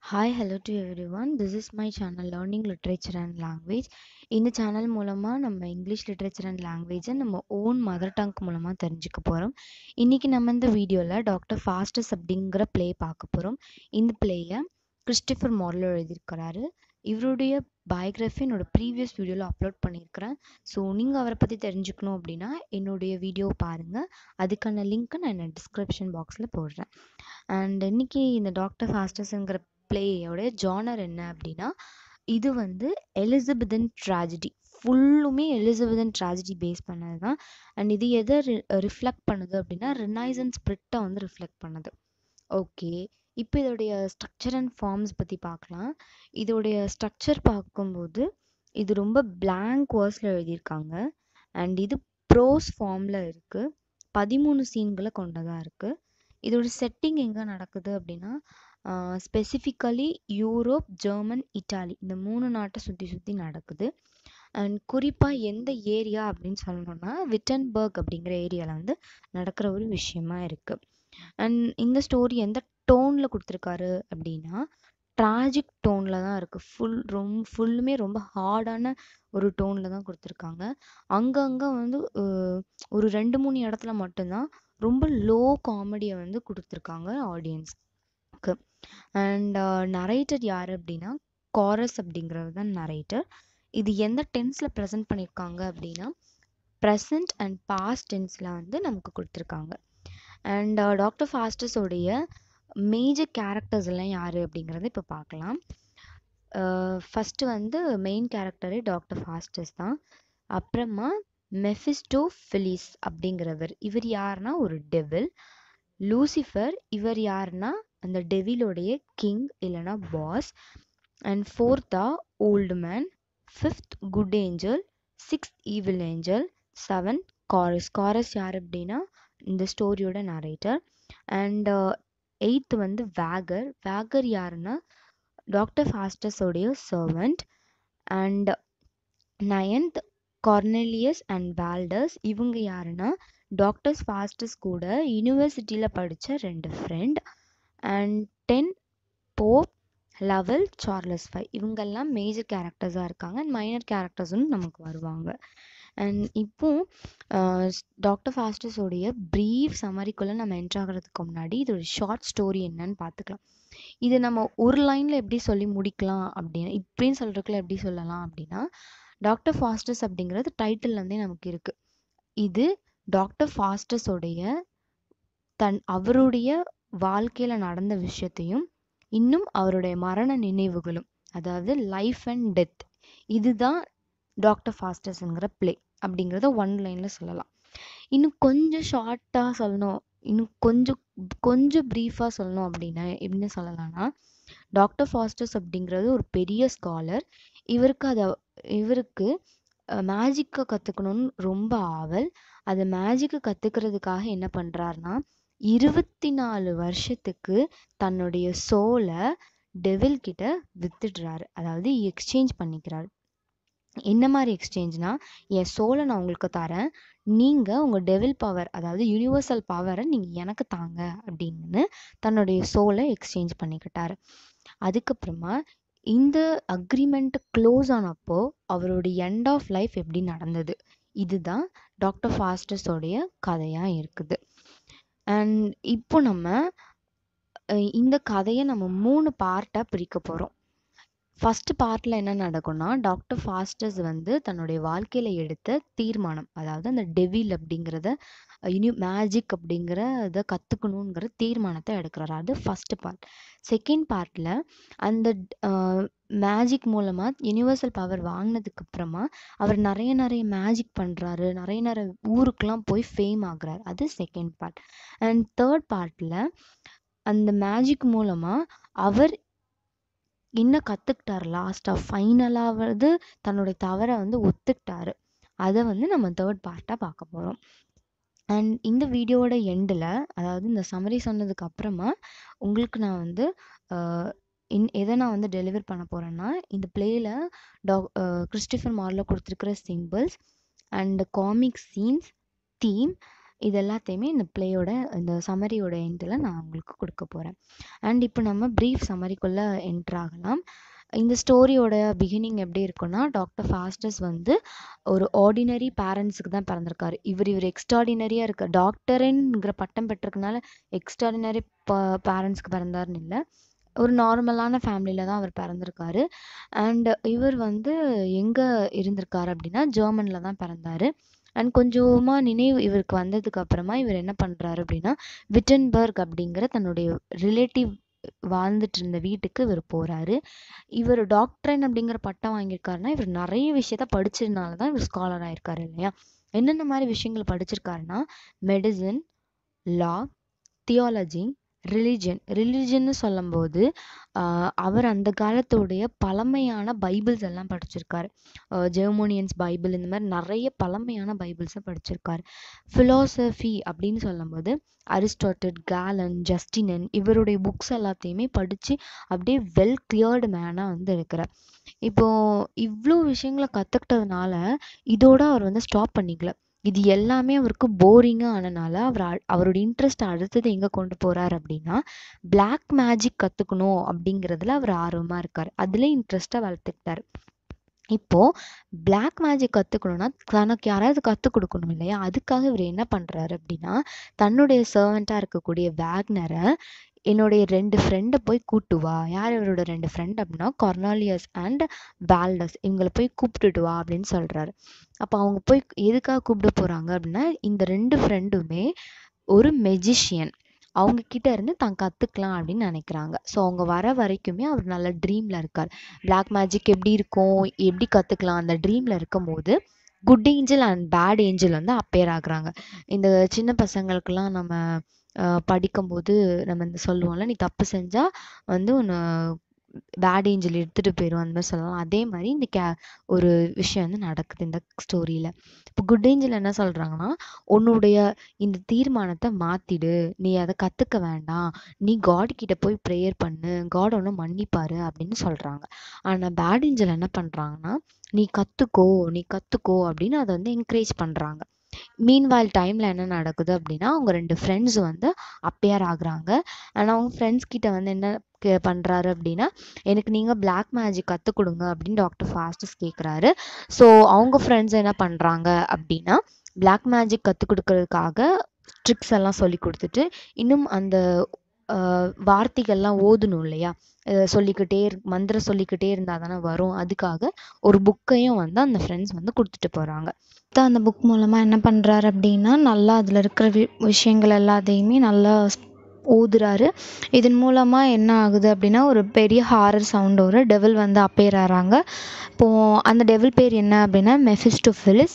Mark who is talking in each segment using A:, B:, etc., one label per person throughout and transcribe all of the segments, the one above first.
A: Hi, hello to everyone. This is my channel Learning Literature and Language. இந்த channel மூலமா நம்ம English literature and லாங்குவேஜை நம்ம own mother tongue மூலமா தெரிஞ்சுக்க போறோம். இன்னைக்கு நம்ம இந்த வீடியோல டாக்டர் ஃபாஸ்டஸ் அப்படிங்கிற ப்ளே பார்க்க போறோம். இந்த ப்ளேயை கிறிஸ்டோபர் மார்லோ எழுதியிருக்கிறாரு. இவருடைய பயோகிராஃபி என்னோட ப்ரீவியஸ் வீடியோவில் அப்லோட் பண்ணியிருக்கிறேன் ஸோ நீங்கள் அவரை பற்றி தெரிஞ்சுக்கணும் அப்படின்னா என்னுடைய வீடியோ பாருங்கள் அதுக்கான லிங்க்கை நான் என்ன டிஸ்கிரிப்ஷன் பாக்ஸில் போடுறேன் அண்ட் இன்னைக்கு இந்த டாக்டர் ஃபாஸ்டஸ்ங்கிற பிளேயோட ஜானர் என்ன அப்படின்னா இது வந்து எலிசபெதன் ட்ராஜடி ஃபுல்லுமே எலிசபெதன் ட்ராஜடி பேஸ் பண்ணது தான் அண்ட் இது எதை ரிஃப்ளெக்ட் பண்ணுது அப்படின்னா ரினைசன் ஸ்பிரிட்டை வந்து ரிஃப்ளெக்ட் பண்ணுது ஓகே இப்போ இதோடைய ஸ்ட்ரக்சர் அண்ட் ஃபார்ம்ஸ் பற்றி பார்க்கலாம் இதோடைய ஸ்ட்ரக்சர் பார்க்கும்போது இது ரொம்ப பிளாங்க் வேர்ஸில் எழுதியிருக்காங்க அண்ட் இது ப்ரோஸ் ஃபார்மில் இருக்குது பதிமூணு சீன்களை கொண்டதாக இருக்குது இதோட செட்டிங் எங்கே நடக்குது அப்படின்னா ஸ்பெசிஃபிக்கலி யூரோப் ஜெர்மன் இட்டாலி இந்த மூணு நாட்டை சுற்றி சுற்றி நடக்குது அண்ட் குறிப்பாக எந்த ஏரியா அப்படின்னு சொல்லணும்னா விட்டன்பர்க் அப்படிங்கிற ஏரியாவில் வந்து நடக்கிற ஒரு விஷயமா இருக்குது அண்ட் இந்த ஸ்டோரி எந்த டோனில் கொடுத்துருக்காரு அப்படின்னா ட்ராஜிக் டோனில் தான் இருக்குது ஃபுல் ரொம்ப ஃபுல்லுமே ரொம்ப ஹார்டான ஒரு டோனில் தான் கொடுத்துருக்காங்க அங்கங்கே வந்து ஒரு ரெண்டு மூணு இடத்துல மட்டும்தான் ரொம்ப லோ காமெடியை வந்து கொடுத்துருக்காங்க ஆடியன்ஸ்க்கு அண்ட் நரேட்டர் யார் அப்படின்னா காரஸ் அப்படிங்கிறது தான் நரேட்டர் இது எந்த டென்ஸில் ப்ரெசென்ட் பண்ணியிருக்காங்க அப்படின்னா ப்ரெசண்ட் அண்ட் பாஸ்ட் டென்ஸில் வந்து நமக்கு கொடுத்துருக்காங்க அண்ட் டாக்டர் ஃபாஸ்டஸோடைய மேஜர் கேரக்டர்ஸ் எல்லாம் யார் அப்படிங்கிறத இப்போ பார்க்கலாம் ஃபஸ்ட்டு வந்து மெயின் கேரக்டரே டாக்டர் ஃபாஸ்டஸ் தான் அப்புறமா மெஃபிஸ்டோ ஃபிலிஸ் அப்படிங்கிறவர் இவர் யாருன்னா ஒரு டெவில் லூசிஃபர் இவர் யாருன்னா அந்த டெவிலோடைய கிங் இல்லைனா பாஸ் அண்ட் ஃபோர்த்தா old man fifth good angel sixth evil angel seven chorus chorus யார் அப்படின்னா இந்த ஸ்டோரியோட நரேட்டர் அண்ட் எயித்து வந்து வேகர் வேகர் யாருன்னா டாக்டர் ஃபாஸ்டஸோடைய servant and ninth Cornelius and Valdes இவங்க யாருன்னா டாக்டர்ஸ் ஃபாஸ்டஸ் கூட யூனிவர்சிட்டியில் படித்த ரெண்டு friend and ten pope level Charles five இவங்கெல்லாம் மேஜர் கேரக்டர்ஸாக இருக்காங்க அண்ட் மைனர் கேரக்டர்ஸும் நமக்கு வருவாங்க அண்ட் இப்போ டாக்டர் ஃபாஸ்டஸோடைய ப்ரீஃப் சமரிக்குள்ளே நம்ம என்ட்ராகிறதுக்கு முன்னாடி இது ஒரு ஷார்ட் ஸ்டோரி என்னன்னு பார்த்துக்கலாம் இது நம்ம ஒரு லைனில் எப்படி சொல்லி முடிக்கலாம் அப்படின்னா இப்படின்னு சொல்கிறதுக்குள்ள எப்படி சொல்லலாம் அப்படின்னா டாக்டர் ஃபாஸ்டஸ் அப்படிங்கிறது டைட்டில்லேருந்தே நமக்கு இருக்குது இது டாக்டர் ஃபாஸ்டஸோடைய தன் அவருடைய வாழ்க்கையில் நடந்த விஷயத்தையும் இன்னும் அவருடைய மரண நினைவுகளும் அதாவது லைஃப் அண்ட் டெத் இதுதான் டாக்டர் ஃபாஸ்டஸ்ங்கிற பிளே அப்படிங்கிறத ஒன் லைனில் சொல்லலாம் இன்னும் கொஞ்சம் ஷார்ட்டாக சொல்லணும் இன்னும் கொஞ்சம் கொஞ்சம் ப்ரீஃபாக சொல்லணும் அப்படின்னா எப்படின்னு சொல்லலாம்னா டாக்டர் ஃபாஸ்டர்ஸ் அப்படிங்கிறது ஒரு பெரிய ஸ்காலர் இவருக்கு அதை இவருக்கு மேஜிக்கை கற்றுக்கணும்னு ரொம்ப ஆவல் அதை மேஜிக்கை கற்றுக்கிறதுக்காக என்ன பண்ணுறாருனா இருபத்தி நாலு வருஷத்துக்கு தன்னுடைய சோலை டெவில் கிட்ட வித்துடுறாரு அதாவது எக்ஸ்சேஞ்ச் பண்ணிக்கிறாரு என்ன மாதிரி எக்ஸ்சேஞ்ச்னா என் சோலை நான் உங்களுக்கு தரேன் நீங்கள் உங்கள் டெவில் பவர் அதாவது யூனிவர்சல் பவரை நீங்கள் எனக்கு தாங்க அப்படின்னு தன்னுடைய சோலை எக்ஸ்சேஞ்ச் பண்ணிக்கிட்டாரு அதுக்கப்புறமா இந்த அக்ரிமெண்ட் க்ளோஸ் ஆனப்போ அவருடைய எண்ட் ஆஃப் லைஃப் எப்படி நடந்தது இதுதான் டாக்டர் ஃபாஸ்டஸோடைய கதையாக இருக்குது அண்ட் இப்போ நம்ம இந்த கதையை நம்ம மூணு பார்ட்டாக பிரிக்க போகிறோம் ஃபஸ்ட்டு பார்ட்டில் என்ன நடக்கும்னா டாக்டர் ஃபாஸ்டர்ஸ் வந்து தன்னுடைய வாழ்க்கையில் எடுத்த தீர்மானம் அதாவது அந்த டெவில் அப்படிங்கிறத யூனி மேஜிக் அப்படிங்கிற இதை கற்றுக்கணுங்கிற தீர்மானத்தை எடுக்கிறாரு அது ஃபஸ்ட்டு பார்ட் செகண்ட் பார்ட்டில் அந்த மேஜிக் மூலமாக யூனிவர்சல் பவர் வாங்கினதுக்கு அப்புறமா அவர் நிறைய நிறைய மேஜிக் பண்ணுறாரு நிறைய நிறைய ஊருக்கெலாம் போய் ஃபேம் ஆகுறாரு அது செகண்ட் பார்ட் அண்ட் தேர்ட் பார்ட்டில் அந்த மேஜிக் மூலமாக அவர் என்ன கற்றுக்கிட்டாரு லாஸ்ட்டாக ஃபைனலாவது தன்னுடைய தவறை வந்து ஒத்துக்கிட்டாரு அதை வந்து நம்ம தேர்ட் பார்ட்டாக பார்க்க போகிறோம் அண்ட் இந்த வீடியோவோட எண்டில் அதாவது இந்த சமரி சொன்னதுக்கு அப்புறமா உங்களுக்கு நான் வந்து இன் எதை நான் வந்து டெலிவர் பண்ண போகிறேன்னா இந்த பிளேயில் டாக் கிறிஸ்டிஃபர் மாரில் கொடுத்துருக்கிற symbols and comic scenes theme இது எல்லாத்தையுமே இந்த ப்ளேயோட இந்த சம்மரியோட எண்டில் நான் உங்களுக்கு கொடுக்க போகிறேன் அண்ட் இப்போ நம்ம ப்ரீஃப் சம்மரிக்குள்ளே என்ட்ரு ஆகலாம் இந்த ஸ்டோரியோட பிகினிங் எப்படி இருக்குன்னா டாக்டர் ஃபாஸ்டஸ் வந்து ஒரு ஆர்டினரி பேரண்ட்ஸுக்கு தான் பிறந்திருக்காரு இவர் இவர் எக்ஸ்ட்ராடினரியாக இருக்க டாக்டருங்கிற பட்டம் பெற்றிருக்கனால எக்ஸ்ட்ராடினரி ப பேரண்ட்ஸ்க்கு பிறந்தாருன்னு இல்லை ஒரு நார்மலான ஃபேமிலியில் தான் அவர் பிறந்திருக்காரு அண்ட் இவர் வந்து எங்கே இருந்திருக்காரு அப்படின்னா ஜெர்மனில் தான் பிறந்தாரு அண்ட் கொஞ்சமாக நினைவு இவருக்கு வந்ததுக்கு அப்புறமா இவர் என்ன பண்ணுறாரு அப்படின்னா விட்டன்பர்க் அப்படிங்கிற தன்னுடைய ரிலேட்டிவ் வாழ்ந்துட்டு இருந்த வீட்டுக்கு இவர் போகிறாரு இவர் டாக்டரன் அப்படிங்கிற பட்டம் வாங்கியிருக்காருன்னா இவர் நிறைய விஷயத்த படிச்சதுனால தான் இவர் ஸ்காலர் ஆயிருக்காரு இல்லையா என்னென்ன மாதிரி விஷயங்கள் படிச்சிருக்காருன்னா மெடிசன் லா தியாலஜி ரிலிஜன் ரிலிஜன்னு சொல்லும்போது அவர் அந்த காலத்துடைய பழமையான பைபிள்ஸ் எல்லாம் படிச்சிருக்காரு ஜெர்மோனியன்ஸ் பைபிள் இந்த மாதிரி நிறைய பழமையான பைபிள்ஸை படிச்சிருக்காரு ஃபிலாசபி அப்படின்னு சொல்லும்போது அரிஸ்டாட்டில் கேலன் ஜஸ்டினன் இவருடைய புக்ஸ் எல்லாத்தையுமே படித்து அப்படியே வெல் கிளியர்டு மேனாக வந்து இருக்கிறார் இப்போ இவ்வளோ விஷயங்களை கற்றுக்கிட்டதுனால இதோட அவர் வந்து ஸ்டாப் பண்ணிக்கல இது எல்லாமே அவருக்கு போரிங்காக ஆனனால அவர் அவரோட இன்ட்ரெஸ்ட் அடுத்தது எங்கே கொண்டு போகிறார் அப்படின்னா பிளாக் மேஜிக் கற்றுக்கணும் அப்படிங்கிறதுல அவர் ஆர்வமாக இருக்கார் அதில் இன்ட்ரெஸ்ட்டாக வளர்த்துக்கிட்டார் இப்போது பிளாக் மேஜிக் கற்றுக்கணுன்னா தனக்கு யாராவது கற்றுக் கொடுக்கணும் இல்லையா அதுக்காக இவர் என்ன பண்ணுறாரு அப்படின்னா தன்னுடைய சர்வெண்ட்டாக இருக்கக்கூடிய வேக்னரை என்னுடைய ரெண்டு ஃப்ரெண்டை போய் கூட்டு வா யார் இவரோட ரெண்டு ஃப்ரெண்ட் அப்படின்னா கொர்னாலியஸ் அண்ட் வேல்டஸ் இவங்களை போய் கூப்பிட்டுட்டு வா அப்படின்னு சொல்கிறாரு அப்போ அவங்க போய் எதுக்காக கூப்பிட போகிறாங்க அப்படின்னா இந்த ரெண்டு ஃப்ரெண்டுமே ஒரு மெஜிஷியன் அவங்க கிட்ட இருந்து தான் கற்றுக்கலாம் அப்படின்னு நினைக்கிறாங்க ஸோ அவங்க வர வரைக்குமே அவர் நல்ல ட்ரீமில் இருக்கார் பிளாக் மேஜிக் எப்படி இருக்கும் எப்படி கற்றுக்கலாம் அந்த ட்ரீமில் இருக்கும் போது good angel and bad angel வந்து அப்பேர் ஆகுறாங்க இந்த சின்ன பசங்களுக்கெல்லாம் நம்ம படிக்கும்போது நம்ம இந்த சொல்லுவோம்ல நீ தப்பு செஞ்சால் வந்து உன்னை பேட் ஏஞ்சல் எடுத்துகிட்டு போயிடும் அந்த மாதிரி சொல்லலாம் அதே மாதிரி இந்த கே ஒரு விஷயம் வந்து நடக்குது இந்த ஸ்டோரியில் இப்போ குட் ஏஞ்சல் என்ன சொல்கிறாங்கன்னா உன்னுடைய இந்த தீர்மானத்தை மாற்றிடு நீ அதை கற்றுக்க வேண்டாம் நீ காட் கிட்ட போய் ப்ரேயர் பண்ணு காட் ஒன்று மன்னிப்பாரு அப்படின்னு சொல்கிறாங்க ஆனால் பேட் ஏஞ்சல் என்ன பண்ணுறாங்கன்னா நீ கற்றுக்கோ நீ கற்றுக்கோ அப்படின்னு அதை வந்து என்கரேஜ் பண்ணுறாங்க மீன்வாயில் டைமில் என்ன நடக்குது அப்படின்னா அவங்க ரெண்டு ஃப்ரெண்ட்ஸ் வந்து அப்பேர் ஆகுறாங்க ஆனால் அவங்க ஃப்ரெண்ட்ஸ் கிட்ட வந்து என்ன பண்ணுறாரு அப்படின்னா எனக்கு நீங்கள் பிளாக் மேஜிக் கற்றுக் கொடுங்க அப்படின்னு டாக்டர் ஃபாஸ்டஸ் கேட்குறாரு ஸோ அவங்க ஃப்ரெண்ட்ஸ் என்ன பண்ணுறாங்க அப்படின்னா பிளாக் மேஜிக் கற்றுக் கொடுக்கறதுக்காக ட்ரிக்ஸ் எல்லாம் சொல்லி கொடுத்துட்டு இன்னும் அந்த வார்த்தைகள்லாம் ஓதணும் இல்லையா சொல்லிக்கிட்டே மந்திரம் சொல்லிக்கிட்டே இருந்தால் தானே வரும் அதுக்காக ஒரு புக்கையும் வந்து அந்த ஃப்ரெண்ட்ஸ் வந்து கொடுத்துட்டு போகிறாங்க அந்த புக் மூலமாக என்ன பண்ணுறாரு அப்படின்னா நல்லா அதில் இருக்கிற வி விஷயங்கள் எல்லாத்தையுமே நல்லா ஊதுறாரு இதன் மூலமாக என்ன ஆகுது அப்படின்னா ஒரு பெரிய ஹாரர் சவுண்ட் ஒரு டெவில் வந்து அப்பேர் ஆகிறாங்க இப்போது அந்த டெவில் பேர் என்ன அப்படின்னா மெஃபிஸ்டோஃபிலிஸ்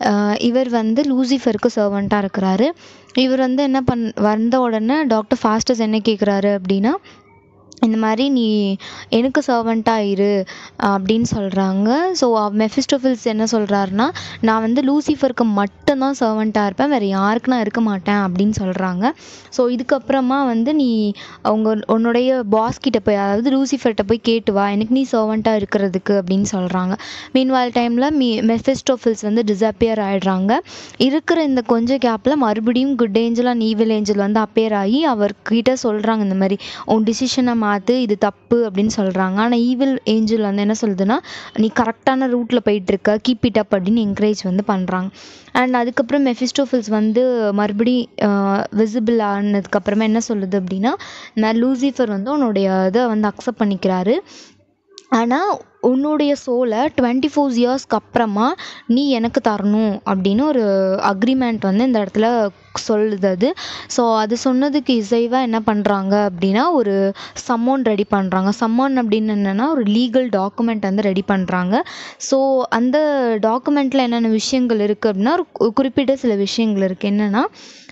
A: இவர் வந்து லூசிஃபருக்கு சர்வெண்ட்டாக இருக்கிறாரு இவர் வந்து என்ன பண் வந்த உடனே டாக்டர் ஃபாஸ்டஸ் என்ன கேட்குறாரு அப்படின்னா இந்த மாதிரி நீ எனக்கு சர்வெண்ட்டாக இரு அப்படின்னு சொல்கிறாங்க ஸோ மெஃபிஸ்டோஃபில்ஸ் என்ன சொல்கிறாருன்னா நான் வந்து லூசிஃபருக்கு மட்டும்தான் சர்வெண்ட்டாக இருப்பேன் வேறு யாருக்கு நான் இருக்க மாட்டேன் அப்படின்னு சொல்கிறாங்க ஸோ இதுக்கப்புறமா வந்து நீ அவங்க உன்னுடைய பாஸ் கிட்ட போய் அதாவது லூசிஃபர்கிட்ட போய் கேட்டு வா எனக்கு நீ சர்வெண்ட்டாக இருக்கிறதுக்கு அப்படின்னு சொல்கிறாங்க மீன்வால் டைமில் மீ மெஃபிஸ்டோஃபில்ஸ் வந்து டிஸப்பியர் ஆகிடுறாங்க இருக்கிற இந்த கொஞ்சம் கேப்பில் மறுபடியும் good angel and evil angel வந்து அப்பேர் ஆகி அவர்கிட்ட சொல்கிறாங்க இந்த மாதிரி உன் டிசிஷனை மாற்று இது தப்பு அப்படின்னு சொல்கிறாங்க ஆனால் ஈவில் ஏஞ்சல் வந்து என்ன சொல்லுதுன்னா நீ கரெக்டான ரூட்டில் போயிட்டுருக்க கீப் இட் அப் அப்படின்னு என்கரேஜ் வந்து பண்ணுறாங்க அண்ட் அதுக்கப்புறம் மெஃபிஸ்டோஃபில்ஸ் வந்து மறுபடி விசிபிள் ஆனதுக்கப்புறமா என்ன சொல்லுது அப்படின்னா நான் லூசிஃபர் வந்து உன்னுடைய இதை வந்து அக்செப்ட் பண்ணிக்கிறாரு ஆனால் உன்னுடைய சோலை டுவெண்ட்டி ஃபோர் இயர்ஸ்க்கு அப்புறமா நீ எனக்கு தரணும் அப்படின்னு ஒரு அக்ரிமெண்ட் வந்து இந்த இடத்துல சொல்லுது அது ஸோ அது சொன்னதுக்கு இசைவாக என்ன பண்ணுறாங்க அப்படின்னா ஒரு சம்மோன் ரெடி பண்ணுறாங்க சம்மோன் அப்படின்னு என்னென்னா ஒரு லீகல் டாக்குமெண்ட் வந்து ரெடி பண்ணுறாங்க ஸோ அந்த டாக்குமெண்ட்டில் என்னென்ன விஷயங்கள் இருக்குது அப்படின்னா ஒரு குறிப்பிட்ட சில விஷயங்கள் இருக்குது என்னென்னா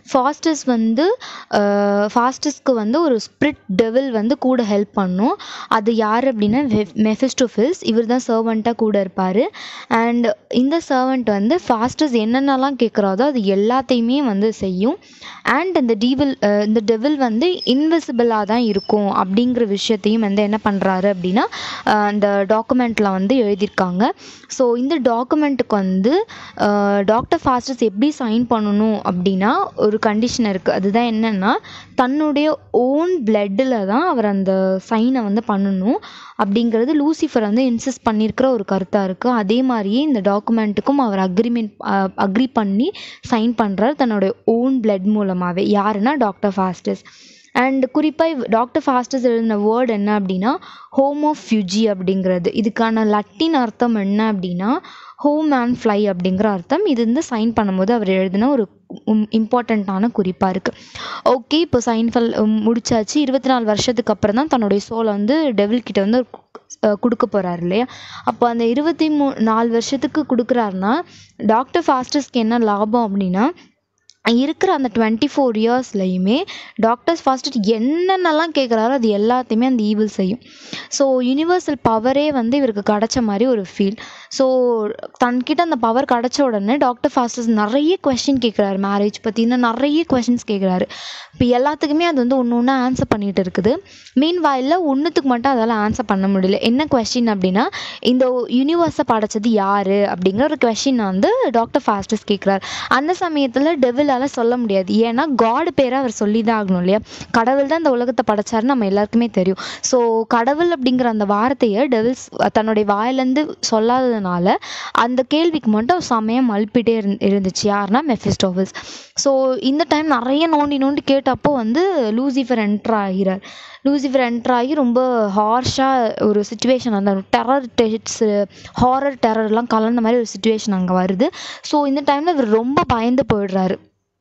A: ஃபாஸ்டஸ் வந்து ஃபாஸ்டஸ்க்கு வந்து ஒரு ஸ்பிரிட் டெவில் வந்து கூட ஹெல்ப் பண்ணும் அது யார் அப்படின்னா மெஃபிஸ்டோஃபில்ஸ் இவர் தான் சர்வெண்ட்டாக கூட இருப்பார் அண்ட் இந்த சர்வெண்ட் வந்து ஃபாஸ்டஸ் என்னென்னலாம் கேட்குறாதோ அது எல்லாத்தையுமே வந்து செய்யும் அண்ட் இந்த டீவில் இந்த டெவில் வந்து இன்விசிபிளாக தான் இருக்கும் அப்படிங்கிற விஷயத்தையும் வந்து என்ன பண்ணுறாரு அப்படின்னா அஹ் அந்த டாக்குமெண்ட்டில் வந்து எழுதியிருக்காங்க ஸோ இந்த டாக்குமெண்ட்டுக்கு வந்து டாக்டர் ஃபாஸ்டஸ் எப்படி சைன் பண்ணணும் அப்படின்னா ஒரு கண்டிஷன் இருக்குது அதுதான் என்னென்னா தன்னுடைய ஓன் பிளட்டில் தான் அவர் அந்த சைனை வந்து பண்ணணும் அப்படிங்கிறது லூசிஃபர் வந்து இன்சிஸ்ட் பண்ணியிருக்கிற ஒரு கருத்தாக இருக்குது அதே மாதிரியே இந்த டாக்குமெண்ட்டுக்கும் அவர் அக்ரிமெண்ட் அக்ரி பண்ணி சைன் பண்ணுறாரு தன்னுடைய ஓன் பிளட் மூலமாகவே யாருன்னா டாக்டர் ஃபாஸ்டஸ் அண்ட் குறிப்பாக டாக்டர் ஃபாஸ்டஸ் எழுதின வேர்ட் என்ன அப்படின்னா ஹோம் ஆஃப் ஃபியூஜி அப்படிங்கிறது இதுக்கான லட்டின் அர்த்தம் என்ன அப்படின்னா ஹோம் அண்ட் ஃப்ளை அப்படிங்கிற அர்த்தம் இது வந்து சைன் பண்ணும்போது அவர் எழுதின ஒரு இம்பார்ட்டண்ட்டான குறிப்பாக இருக்குது ஓகே இப்போ சைன் ஃபல் முடிச்சாச்சு இருபத்தி நாலு வருஷத்துக்கு அப்புறம் தான் தன்னுடைய சோலை வந்து டெவில் கிட்ட வந்து அஹ் கொடுக்க போகிறாரு இல்லையா அப்போ அந்த இருபத்தி மூ நாலு வருஷத்துக்கு கொடுக்குறாருன்னா டாக்டர் ஃபாஸ்டஸ்க்கு என்ன லாபம் அப்படின்னா இருக்கிற அந்த டுவெண்ட்டி ஃபோர் இயர்ஸ்லையுமே டாக்டர்ஸ் ஃபஸ்ட்டு என்னென்னலாம் கேட்குறாரோ அது எல்லாத்தையுமே அந்த ஈவில் செய்யும் ஸோ யூனிவர்சல் பவரே வந்து இவருக்கு கிடச்ச மாதிரி ஒரு ஃபீல் ஸோ தன்கிட்ட அந்த பவர் கிடச்ச உடனே டாக்டர் ஃபாஸ்டர்ஸ் நிறைய கொஷின் கேட்குறாரு மேரேஜ் பற்றி இன்னும் நிறைய கொஷின்ஸ் கேட்குறாரு இப்போ எல்லாத்துக்குமே அது வந்து ஒன்று ஒன்று ஆன்சர் பண்ணிகிட்டு இருக்குது மீன் வாயில் ஒன்றுத்துக்கு மட்டும் அதால் ஆன்சர் பண்ண முடியல என்ன கொஷின் அப்படின்னா இந்த யூனிவர்ஸை படைச்சது யார் அப்படிங்கிற ஒரு கொஷின் வந்து டாக்டர் ஃபாஸ்டர்ஸ் கேட்குறாரு அந்த சமயத்தில் டெவிலால் சொல்ல முடியாது ஏன்னா காட் பேரை அவர் சொல்லி தான் ஆகணும் இல்லையா கடவுள் தான் இந்த உலகத்தை படைச்சாருன்னு நம்ம எல்லாருக்குமே தெரியும் ஸோ கடவுள் அப்படிங்கிற அந்த வார்த்தையை டெவில்ஸ் தன்னுடைய வாயிலேருந்து சொல்லாததுனால அந்த கேள்விக்கு மட்டும் சமயம் மழுப்பிட்டே இருந் இருந்துச்சு யாருன்னா மெஃபிஸ்டோவிஸ் ஸோ இந்த டைம் நிறைய நோண்டி நோண்டி கேட்டப்போ வந்து லூசிஃபர் என்ட்ரு ஆகிறார் லூசிஃபர் என்ட்ரு ஆகி ரொம்ப ஹார்ஷாக ஒரு சுச்சுவேஷன் அந்த டெரர் டெட்ஸு ஹாரர் டெரர்லாம் கலந்த மாதிரி ஒரு சுச்சுவேஷன் அங்கே வருது ஸோ இந்த டைமில் இவர் ரொம்ப பயந்து போயிடுறாரு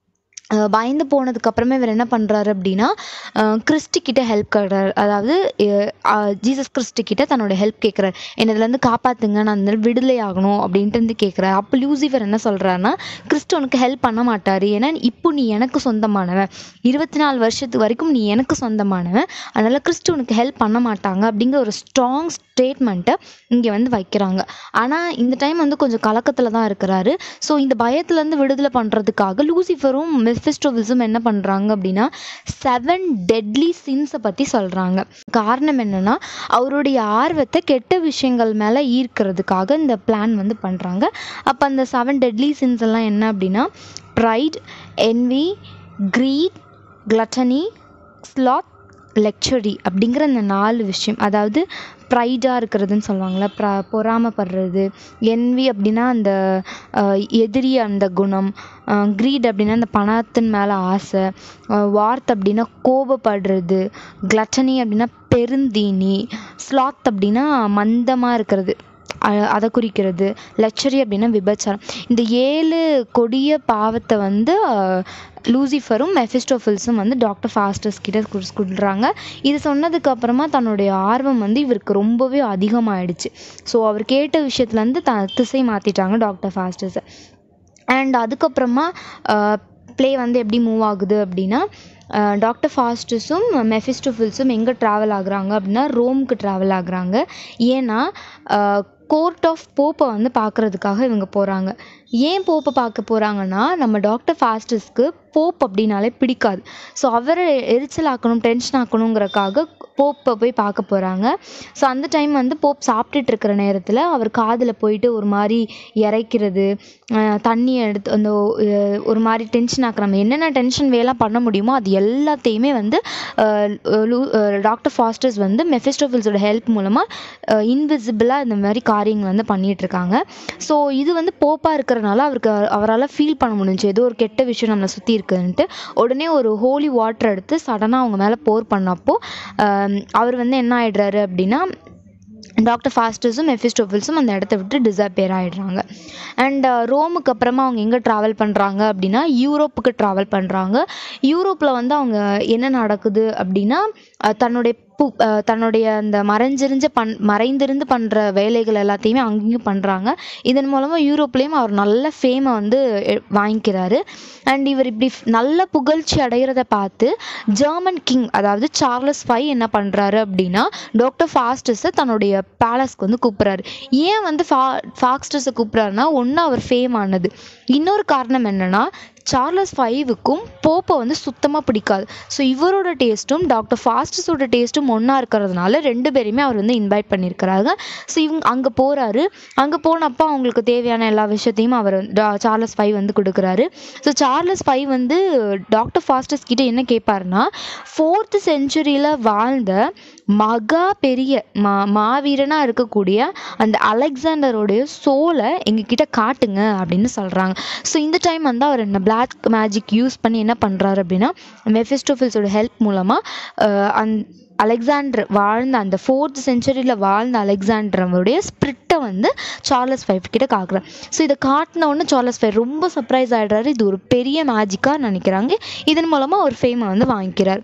A: அஹ் பயந்து போனதுக்கு அப்புறமே இவர் என்ன பண்ணுறாரு அப்படின்னா அஹ் கிறிஸ்டி கிட்ட ஹெல்ப் கேட்குறாரு அதாவது அஹ் அஹ் ஜீசஸ் கிறிஸ்டி கிட்ட தன்னோட ஹெல்ப் கேட்குறாரு என்னை இதுலேருந்து காப்பாற்றுங்க நான் இந்த விடுதலை ஆகணும் அப்படின்ட்டு வந்து கேட்குறாரு அப்போ லூசிஃபர் என்ன சொல்கிறாருன்னா கிறிஸ்து உனக்கு ஹெல்ப் பண்ண மாட்டார் ஏன்னா இப்போ நீ எனக்கு சொந்தமானவன் இருபத்தி நாலு வருஷத்து வரைக்கும் நீ எனக்கு சொந்தமானவன் அதனால் கிறிஸ்து உனக்கு ஹெல்ப் பண்ண மாட்டாங்க அப்படிங்கிற ஒரு ஸ்ட்ராங் ஸ்டேட்மெண்ட்டை இங்கே வந்து வைக்கிறாங்க ஆனால் இந்த டைம் வந்து கொஞ்சம் கலக்கத்தில் தான் இருக்கிறாரு ஸோ இந்த பயத்துலேருந்து விடுதலை பண்ணுறதுக்காக லூசிஃபரும் மெஃபிஸ்டோவிஸும் என்ன பண்ணுறாங்க அப்படின்னா செவன் டெட்லி சின்ஸை பற்றி சொல்கிறாங்க காரணம் என்னென்னா அவருடைய ஆர்வத்தை கெட்ட விஷயங்கள் மேலே ஈர்க்கிறதுக்காக இந்த பிளான் வந்து பண்ணுறாங்க அப்போ அந்த செவன் டெட்லி சின்ஸ் எல்லாம் என்ன அப்படின்னா pride envy greed gluttony sloth lechery அப்படிங்கிற அந்த நாலு விஷயம் அதாவது ப்ரைடாக இருக்கிறதுன்னு சொல்லுவாங்கள்ல ப்ர பொறாமைப்படுறது envy அப்படின்னா அந்த அஹ், எதிரி அந்த குணம் க்ரீட் அப்படின்னா அந்த பணத்தின் மேலே ஆசை வார்த் அப்படின்னா கோபப்படுறது gluttony அப்படின்னா பெருந்தீனி ஸ்லாத் அப்படின்னா மந்தமாக இருக்கிறது அ- அதை குறிக்கிறது லக்ஸரி அப்படின்னா விபச்சாரம் இந்த ஏழு கொடிய பாவத்தை வந்து அஹ், லூசிஃபரும் மெஃபிஸ்டோஃபில்ஸும் வந்து டாக்டர் ஃபாஸ்டர்ஸ் கிட்ட கு- சொல்றாங்க இது சொன்னதுக்கு அப்புறமா தன்னுடைய ஆர்வம் வந்து இவருக்கு ரொம்பவே அதிகமாயிடுச்சு ஸோ அவர் கேட்ட விஷயத்துலேருந்து த திசை மாற்றிட்டாங்க டாக்டர் ஃபாஸ்டர்ஸை அண்ட் அதுக்கப்புறமா ப்ளே வந்து எப்படி மூவ் ஆகுது அப்படின்னா டாக்டர் ஃபாஸ்டஸும் மெஃபிஸ்டோஃபில்ஸும் எங்கே ட்ராவல் ஆகுறாங்க அப்படின்னா ரோமுக்கு ட்ராவல் ஆகுறாங்க ஏன்னா கோர்ட் ஆஃப் போப்பை வந்து பார்க்குறதுக்காக இவங்க போகிறாங்க ஏன் போப்பை பார்க்க போகிறாங்கன்னா நம்ம டாக்டர் ஃபாஸ்டஸ்க்கு போப் அப்படின்னாலே பிடிக்காது ஸோ அவரை எரிச்சல் ஆக்கணும் டென்ஷன் ஆக்கணுங்கிறக்காக போப்பை போய் பார்க்க போகிறாங்க ஸோ அந்த டைம் வந்து போப் சாப்பிட்டுட்டு இருக்கிற நேரத்தில் அவர் காதில் போயிட்டு ஒரு மாதிரி இறைக்கிறது அஹ் தண்ணியை எடுத்து அந்த அஹ் ஒரு மாதிரி டென்ஷன் ஆக்குற மாதிரி என்னென்ன டென்ஷன் வேலை பண்ண முடியுமோ அது எல்லாத்தையுமே வந்து டாக்டர் ஃபாஸ்டர்ஸ் வந்து மெஃபிஸ்டோஃபில்ஸோட ஹெல்ப் மூலமாக இன்விசிபிளாக இந்த மாதிரி காரியங்கள் வந்து பண்ணிட்டு இருக்காங்க ஸோ இது வந்து போப்பாக இருக்கிறனால அவருக்கு அவரால் ஃபீல் பண்ண முடிஞ்சுச்சு ஏதோ ஒரு கெட்ட விஷயம் நம்மளை சுற்றி இருக்குன்ட்டு உடனே ஒரு ஹோலி வாட்டர் எடுத்து சடனாக அவங்க மேலே போர் பண்ணப்போ ஆம், அவர் வந்து என்ன ஆயிடுறாரு அப்படின்னா டாக்டர் ஃபாஸ்டர்ஸும் மெஃபிஸ்டோஃபில்ஸும் அந்த இடத்த விட்டு டிசப்பியர் ஆகிடுறாங்க அண்ட் ரோமுக்கு அப்புறமா அவங்க எங்கே ட்ராவல் பண்ணுறாங்க அப்படின்னா யூரோப்புக்கு ட்ராவல் பண்ணுறாங்க யூரோப்பில் வந்து அவங்க என்ன நடக்குது அப்படின்னா அஹ், தன்னுடைய பு அஹ் தன்னுடைய அந்த மறைஞ்சிருந்து பண் மறைந்திருந்து பண்ணுற வேலைகள் எல்லாத்தையுமே அங்கேயும் பண்ணுறாங்க இதன் மூலமாக யூரோப்லேயும் அவர் நல்ல ஃபேமை வந்து எ- வாங்கிக்கிறாரு அண்ட் இவர் இப்படி f- நல்ல புகழ்ச்சி அடைகிறத பார்த்து ஜெர்மன் கிங் அதாவது சார்லஸ் ஃபைவ் என்ன பண்ணுறாரு அப்படின்னா டாக்டர் ஃபாஸ்டஸை தன்னுடைய பேலஸ்க்கு வந்து கூப்பிட்றாரு ஏன் வந்து ஃபா ஃபாஸ்டஸை கூப்பிட்றாருன்னா ஒன்று அவர் ஃபேம் ஆனது இன்னொரு காரணம் என்னன்னா சார்லஸ் ஃபைவுக்கும் போப்பை வந்து சுத்தமாக பிடிக்காது ஸோ இவரோட டேஸ்ட்டும் டாக்டர் ஃபாஸ்டஸோட டேஸ்ட்டும் ஒன்றா இருக்கிறதுனால ரெண்டு பேரையுமே அவர் வந்து இன்வைட் பண்ணியிருக்கிறாங்க ஸோ இவங்க அங்கே போகிறாரு அங்கே போனப்போ அவங்களுக்கு தேவையான எல்லா விஷயத்தையும் அவர் வந்து- டா- சார்லஸ் ஃபைவ் வந்து கொடுக்குறாரு ஸோ சார்லஸ் ஃபைவ் வந்து டாக்டர் ஃபாஸ்டஸ் கிட்ட என்ன கேட்பாருன்னா ஃபோர்த்து செஞ்சுரியில் வாழ்ந்த மகா பெரிய மா மாவீரனாக இருக்கக்கூடிய அந்த அலெக்சாண்டரோடைய சோலை எங்ககிட்ட காட்டுங்க அப்படின்னு சொல்கிறாங்க ஸோ இந்த டைம் வந்து அவர் என்ன பிளாக் மேஜிக் யூஸ் பண்ணி என்ன பண்ணுறாரு அப்படின்னா மெஃபிஸ்டோஃபில்ஸோட ஹெல்ப் மூலமாக அந் அலெக்சாண்டர் வாழ்ந்த அந்த ஃபோர்த் செஞ்சுரியில் வாழ்ந்த அலெக்சாண்டரோடைய ஸ்பிரிட்டை வந்து சார்லஸ் ஃபைவ் கிட்ட காக்குறாரு ஸோ இதை காட்டின உடனே சார்லஸ் ஃபைவ் ரொம்ப சர்ப்ரைஸ் ஆகிடுறாரு இது ஒரு பெரிய மேஜிக்காக நினைக்கிறாங்க இதன் மூலமாக ஒரு ஃபேமை வந்து வாங்கிக்கிறார்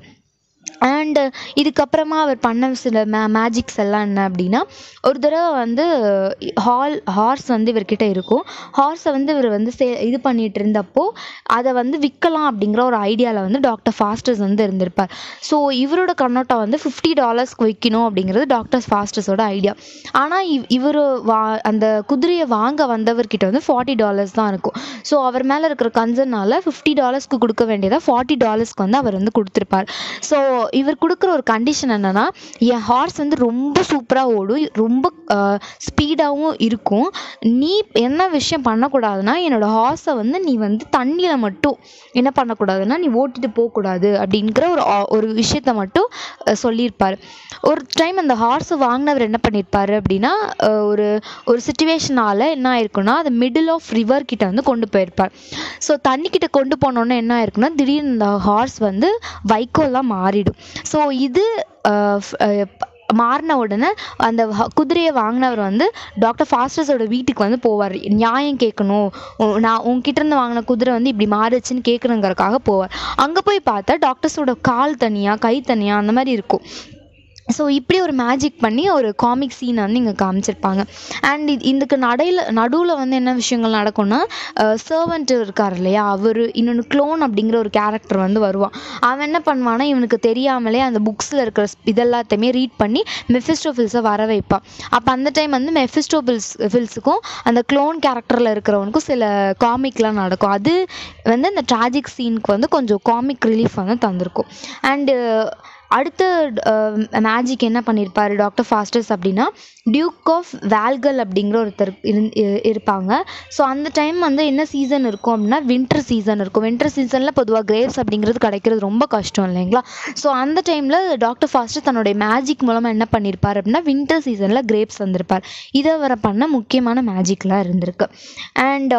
A: அண்ட் இதுக்கப்புறமா அவர் பண்ண சில மே மேஜிக்ஸ் எல்லாம் என்ன அப்படின்னா ஒரு தடவை வந்து ஹால் ஹார்ஸ் வந்து இவர்கிட்ட இருக்கும் ஹார்ஸை வந்து இவர் வந்து சே இது பண்ணிட்டு இருந்தப்போ அதை வந்து விற்கலாம் அப்படிங்கிற ஒரு ஐடியாவில் வந்து டாக்டர் ஃபாஸ்டர்ஸ் வந்து இருந்திருப்பார் ஸோ இவரோட கண்ணோட்டம் வந்து ஃபிஃப்டி டாலர்ஸ்க்கு விற்கணும் அப்படிங்கிறது டாக்டர் ஃபாஸ்டர்ஸோட ஐடியா ஆனால் இவ் இவர் வா அந்த குதிரையை வாங்க வந்தவர்கிட்ட வந்து ஃபார்ட்டி டாலர்ஸ் தான் இருக்கும் ஸோ அவர் மேலே இருக்கிற கன்சர்னால ஃபிஃப்டி டாலர்ஸ்க்கு கொடுக்க வேண்டியதை ஃபார்ட்டி டாலர்ஸ்க்கு வந்து அவர் வந்து கொடுத்துருப்பார் ஸோ இவர் கொடுக்குற ஒரு கண்டிஷன் என்னன்னா என் ஹார்ஸ் வந்து ரொம்ப சூப்பராக ஓடும் ரொம்ப ஸ்பீடாகவும் இருக்கும் நீ என்ன விஷயம் பண்ணக்கூடாதுன்னா என்னோட ஹார்ஸை வந்து நீ வந்து தண்ணியில் மட்டும் என்ன பண்ணக்கூடாதுன்னா நீ ஓட்டிட்டு போகக்கூடாது அப்படிங்கிற ஒரு ஆ- ஒரு விஷயத்த மட்டும் அஹ், சொல்லியிருப்பார் ஒரு டைம் அந்த ஹார்ஸை வாங்கினவர் என்ன பண்ணியிருப்பாரு அப்படின்னா அஹ், ஒரு ஒரு சுச்சுவேஷனால் என்ன ஆயிருக்குன்னா அது மிடில் ஆஃப் ரிவர் கிட்ட வந்து கொண்டு போயிருப்பார் ஸோ தண்ணிக்கிட்ட கொண்டு போனோன்னே என்ன ஆயிருக்குன்னா திடீர்னு இந்த ஹார்ஸ் வந்து வைக்கோல்லாம் மாறிடும் ஸோ இது அஹ், ஃப்- அஹ், ப- மாறின உடனே அந்த ஹ- குதிரையை வாங்கினவர் வந்து டாக்டர் ஃபாஸ்டர்ஸோட வீட்டுக்கு வந்து போவார் நியாயம் கேட்கணும் உ- நான் உங்ககிட்ட இருந்து வாங்கின குதிரை வந்து இப்படி மாறுச்சுன்னு கேட்கணுங்கிறதுக்காக போவார் அங்கே போய் பார்த்தா டாக்டர்ஸோட கால் தனியாக கை தனியாக அந்த மாதிரி இருக்கும் ஸோ இப்படி ஒரு மேஜிக் பண்ணி ஒரு காமிக் சீனை வந்து இங்கே காமிச்சிருப்பாங்க அண்ட் இது இதுக்கு நடையில் நடுவில் வந்து என்ன விஷயங்கள் நடக்கும்னா சர்வெண்ட் இருக்கார் இல்லையா அவர் இன்னொன்று க்ளோன் அப்படிங்கிற ஒரு கேரக்டர் வந்து வருவான் அவன் என்ன பண்ணுவான்னா இவனுக்கு தெரியாமலே அந்த புக்ஸில் இருக்கிற ஸ்- இதெல்லாத்தையுமே ரீட் பண்ணி மெஃபிஸ்டோஃபில்ஸை வர வைப்பான் அப்போ அந்த டைம் வந்து மெஃபிஸ்டோபில்ஸ் ஃபில்ஸுக்கும் அந்த க்ளோன் கேரக்டரில் இருக்கிறவனுக்கும் சில காமிக்லாம் நடக்கும் அது வந்து அந்த ட்ராஜிக் சீனுக்கு வந்து கொஞ்சம் காமிக் ரிலீஃப் வந்து தந்திருக்கும் அண்டு அடுத்த மேஜிக் என்ன பண்ணியிருப்பாரு டாக்டர் ஃபாஸ்டர்ஸ் அப்படின்னா டியூக் ஆஃப் வேல்கல் அப்படிங்கிற ஒருத்தர் இருந் இ- இருப்பாங்க ஸோ அந்த டைம் வந்து என்ன சீசன் இருக்கும் அப்படின்னா வின்டர் சீசன் இருக்கும் வின்டர் சீசனில் பொதுவாக கிரேப்ஸ் அப்படிங்கிறது கிடைக்கிறது ரொம்ப கஷ்டம் இல்லைங்களா ஸோ அந்த டைமில் டாக்டர் ஃபாஸ்டர் தன்னுடைய மேஜிக் மூலமாக என்ன பண்ணியிருப்பார் அப்படின்னா வின்டர் சீசனில் கிரேப்ஸ் வந்திருப்பார் இதை வர பண்ண முக்கியமான மேஜிக்லாம் இருந்திருக்கு அண்ட்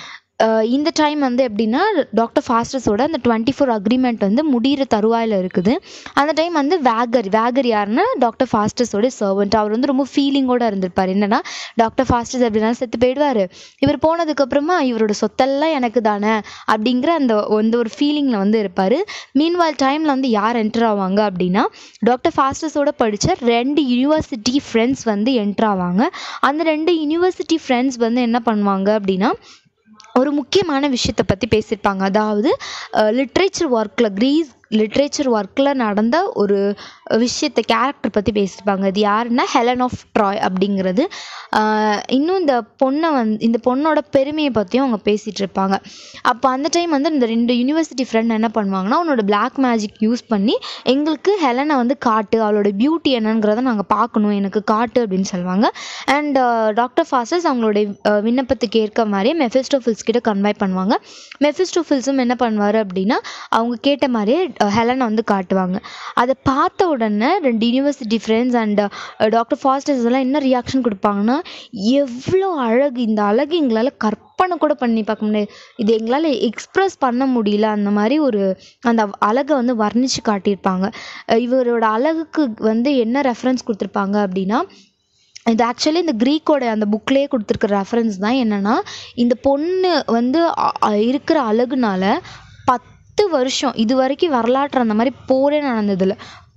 A: இந்த டைம் வந்து எப்படின்னா டாக்டர் ஃபாஸ்டர்ஸோட அந்த டுவெண்ட்டி ஃபோர் அக்ரிமெண்ட் வந்து முடிகிற தருவாயில் இருக்குது அந்த டைம் வந்து வேகர் வேகர் யாருன்னா டாக்டர் ஃபாஸ்டர்ஸோட சர்வெண்ட் அவர் வந்து ரொம்ப ஃபீலிங்கோட இருந்திருப்பார் என்னன்னா டாக்டர் ஃபாஸ்டர்ஸ் எப்படின்னா செத்து போயிடுவார் இவர் போனதுக்கப்புறமா இவரோட சொத்தெல்லாம் எனக்கு தானே அப்படிங்கிற அந்த அந்த ஒரு ஃபீலிங்கில் வந்து இருப்பார் மீன்வால் டைமில் வந்து யார் என்டர் ஆவாங்க அப்படின்னா டாக்டர் ஃபாஸ்டர்ஸோட படித்த ரெண்டு யூனிவர்சிட்டி ஃப்ரெண்ட்ஸ் வந்து என்டர் ஆவாங்க அந்த ரெண்டு யூனிவர்சிட்டி ஃப்ரெண்ட்ஸ் வந்து என்ன பண்ணுவாங்க அப்படின்னா ஒரு முக்கியமான விஷயத்தை பற்றி பேசியிருப்பாங்க அதாவது லிட்ரேச்சர் ஒர்க்கில் க்ரீஸ் லிட்ரேச்சர் ஒர்க்கில் நடந்த ஒரு விஷயத்தை கேரக்டர் பற்றி பேசியிருப்பாங்க இது யாருன்னா ஹெலன் ஆஃப் ட்ராய் அப்படிங்கிறது அஹ் இன்னும் இந்த பொண்ணை வந்து இந்த பொண்ணோட பெருமையை பற்றியும் அவங்க பேசிகிட்டு இருப்பாங்க அப்போ அந்த டைம் வந்து இந்த ரெண்டு யூனிவர்சிட்டி ஃப்ரெண்ட் என்ன பண்ணுவாங்கன்னா உன்னோட பிளாக் மேஜிக் யூஸ் பண்ணி எங்களுக்கு ஹெலனை வந்து காட்டு அவளோட பியூட்டி என்னங்கிறத நாங்கள் பார்க்கணும் எனக்கு காட்டு அப்படின்னு சொல்லுவாங்க அண்ட் டாக்டர் ஃபாஸ்டர்ஸ் அவங்களுடைய அஹ், விண்ணப்பத்துக்கு ஏற்க மாதிரியே மெஃபிஸ்டோஃபில்ஸ் கிட்ட கன்வை பண்ணுவாங்க மெஃபிஸ்டோஃபில்ஸும் என்ன பண்ணுவார் அப்படின்னா அவங்க கேட்ட மாதிரியே அஹ், ஹெலனை வந்து காட்டுவாங்க அதை பார்த்த உடனே ரெண்டு university friends and doctor Faustus எல்லாம் என்ன ரியாக்ஷன் கொடுப்பாங்கன்னா எவ்வளோ அழகு இந்த அழகு எங்களால் கற்பனை கூட பண்ணி பார்க்க முடியாது இது எங்களால் எக்ஸ்ப்ரெஸ் பண்ண முடியல அந்த மாதிரி ஒரு அந்த அழகை வந்து வர்ணித்து காட்டியிருப்பாங்க அஹ் இவரோட அழகுக்கு வந்து என்ன ரெஃபரன்ஸ் கொடுத்துருப்பாங்க அப்படின்னா இது ஆக்சுவலி இந்த க்ரீக்கோட அந்த புக்லேயே கொடுத்துருக்க ரெஃபரன்ஸ் தான் என்னென்னா இந்த பொண்ணு வந்து அ- அ- இருக்கிற அழகுனால பத்து வருஷம் இது வரைக்கும் வரலாற்று அந்த மாதிரி போரே நடந்ததில்ல பத்து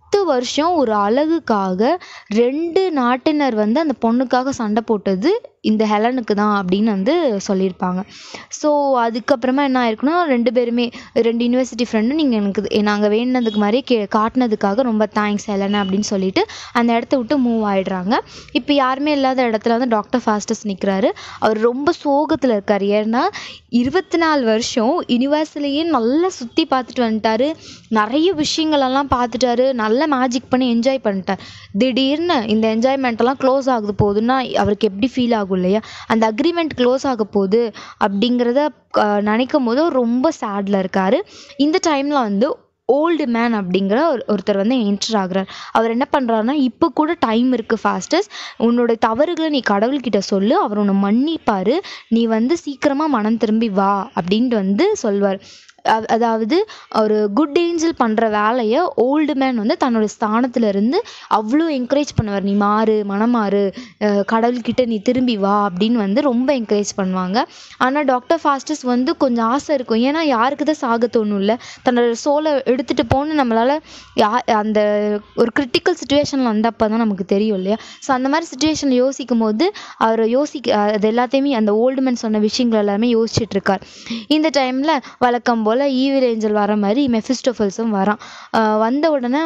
A: பத்து வருஷம் ஒரு அழகுக்காக ரெண்டு நாட்டினர் வந்து அந்த பொண்ணுக்காக சண்டை போட்டது இந்த ஹெலனுக்கு தான் அப்படின்னு வந்து சொல்லியிருப்பாங்க ஸோ அதுக்கப்புறமா என்ன ஆயிருக்குன்னா ரெண்டு பேருமே ரெண்டு யூனிவர்சிட்டி ஃப்ரெண்டும் நீங்கள் எனக்கு நாங்கள் வேணுனதுக்கு மாதிரி கே காட்டினதுக்காக ரொம்ப தேங்க்ஸ் ஹெலன் அப்படின்னு சொல்லிட்டு அந்த இடத்த விட்டு மூவ் ஆயிடுறாங்க இப்போ யாருமே இல்லாத இடத்துல வந்து டாக்டர் ஃபாஸ்டஸ் நிற்கிறாரு அவர் ரொம்ப சோகத்தில் இருக்கார் ஏன்னா இருபத்தி நாலு வருஷம் யூனிவர்ஸ்லேயே நல்லா சுற்றி பார்த்துட்டு வந்துட்டாரு நிறைய விஷயங்களெல்லாம் பார்த்துட்டாரு நல்லா மேஜிக் பண்ணி என்ஜாய் பண்ணிட்டார் திடீர்னு இந்த என்ஜாய்மெண்ட்டெல்லாம் க்ளோஸ் ஆகுது போகுதுன்னா அவருக்கு எப்படி ஃபீல் ஆகும் இல்லையா அந்த அக்ரிமெண்ட் க்ளோஸ் ஆக போகுது அப்படிங்கிறத நினைக்கும் போது ரொம்ப சேடில் இருக்கார் இந்த டைமில் வந்து ஓல்டு மேன் அப்படிங்கிற ஒரு ஒருத்தர் வந்து என்டர் ஆகுறார் அவர் என்ன பண்ணுறாருனா இப்போ கூட டைம் இருக்குது ஃபாஸ்டஸ்ட் உன்னோட தவறுகளை நீ கடவுள்கிட்ட சொல்லு அவர் உன்னை மன்னிப்பார் நீ வந்து சீக்கிரமாக மனம் திரும்பி வா அப்படின்ட்டு வந்து சொல்வார் அவ்- அதாவது ஒரு குட் ஏஞ்சல் பண்ணுற வேலையை ஓல்டு மேன் வந்து தன்னோட ஸ்தானத்துல இருந்து அவ்வளோ என்கரேஜ் பண்ணுவார் நீ மாறு மனம் மாறு அஹ் கடவுள்கிட்ட நீ திரும்பி வா அப்படின்னு வந்து ரொம்ப என்கரேஜ் பண்ணுவாங்க ஆனால் டாக்டர் ஃபாஸ்டஸ் வந்து கொஞ்சம் ஆசை இருக்கும் ஏன்னா யாருக்கு தான் சாக தோணும் இல்லை தன்னோட சோலை எடுத்துகிட்டு போகணும் நம்மளால் யா அந்த ஒரு கிரிட்டிக்கல் சுச்சுவேஷனில் வந்தப்போ தான் நமக்கு தெரியும் இல்லையா ஸோ அந்த மாதிரி சுச்சுவேஷனில் யோசிக்கும் போது அவர் யோசிக்க அது எல்லாத்தையுமே அந்த ஓல்டு மேன் சொன்ன விஷயங்கள் எல்லாமே யோசிச்சுட்டு இருக்கார் இந்த டைமில் வழக்கம் போல் ஈவில் ஏஞ்சல் வர மாதிரி மெஃபிஸ்டோஃபல்ஸும் வரான் ஆஹ் வந்த உடனே